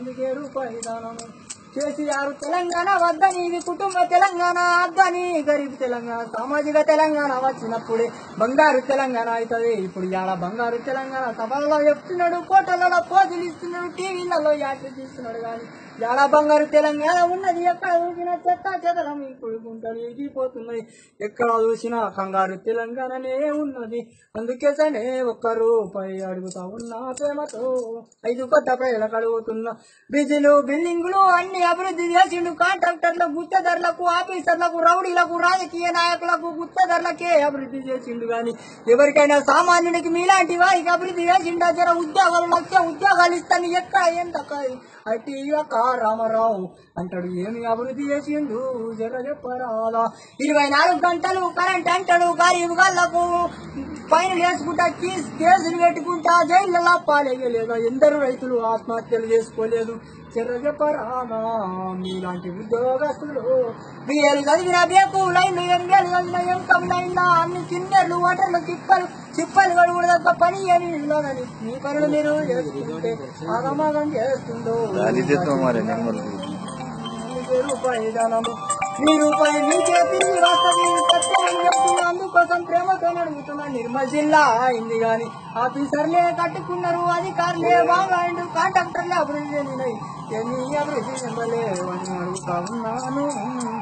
అందుకే రూపాయి దానము కేసీఆర్ తెలంగాణ వద్దని ఇది కుటుంబ తెలంగాణ వద్దని గరీబ్ తెలంగాణ సామాజిక తెలంగాణ వచ్చినప్పుడే బంగారు తెలంగాణ అవుతుంది ఇప్పుడు ఇలా బంగారు తెలంగాణ సభల్లో చెప్తున్నాడు కోటలలో పోజులు ఇస్తున్నాడు టీవీలలో యాత్ర తీస్తున్నాడు కానీ చాలా బంగారు తెలంగాణ ఉన్నది ఎక్కడ చూసినా చెత్త చెదలం ఇప్పుడు గుంటలు ఎగిపోతున్నాయి ఎక్కడ చూసినా కంగారు తెలంగాణనే ఉన్నది అందుకే సనే ఒక్క రూపాయి అడుగుతా ఉన్నా ప్రేమతో ఐదు కొత్త ప్రజలకు అడుగుతున్నా బిజీలు బిల్డింగులు అన్ని అభివృద్ధి చేసిండు కాంట్రాక్టర్లకు గుత్తదారులకు ఆఫీసర్లకు రౌడీలకు రాజకీయ నాయకులకు గుత్తదారులకే అభివృద్ధి చేసిండు గాని ఎవరికైనా సామాన్యునికి మీలాంటి వారికి అభివృద్ధి చేసిండా జర ఉద్యోగాలు లక్ష ఉద్యోగాలు ఇస్తాను ఎక్కడ ఎంత ఐటీ యొక్క రామారావు అంటాడు ఏమి అభివృద్ధి చేసిండు జర చెప్పరాదా ఇరవై నాలుగు గంటలు కరెంట్ అంటాడు గరీబ్ గాళ్లకు పైన వేసుకుంటా కేసు కేసులు పెట్టుకుంటా జైళ్ళలో పాలేయలేదా ఎందరు రైతులు ఆత్మహత్యలు చేసుకోలేదు చెర్ర చెప్పరాదా మీలాంటి ఉద్యోగస్తులు బిఏలు చదివిన బేకు లైన్లు ఎంగేలు చదివిన ఎంకం లైన్ల అన్ని కిందర్లు ఓటర్లు తిప్పలు చిప్పలు కూడా తప్ప పని ఏమి ఉండదని మీ పనులు మీరు చేసుకుంటే ఆగమాగం చేస్తుందో దారిద్ర్యం మరి నిర్మల్ మీకే రూపాయి దానము మీ రూపాయి మీకే తిరిగి వస్తుంది సత్యమని చెప్తున్నా అందుకోసం ప్రేమతో అడుగుతున్నా నిర్మల్ జిల్లా అయింది గాని ఆఫీసర్లే కట్టుకున్నారు అధికారులే బాగా అయిండు కాంట్రాక్టర్లే అభివృద్ధి చెందినాయి ఎన్ని అభివృద్ధి చెందలేవు అని అడుగుతా ఉన్నాను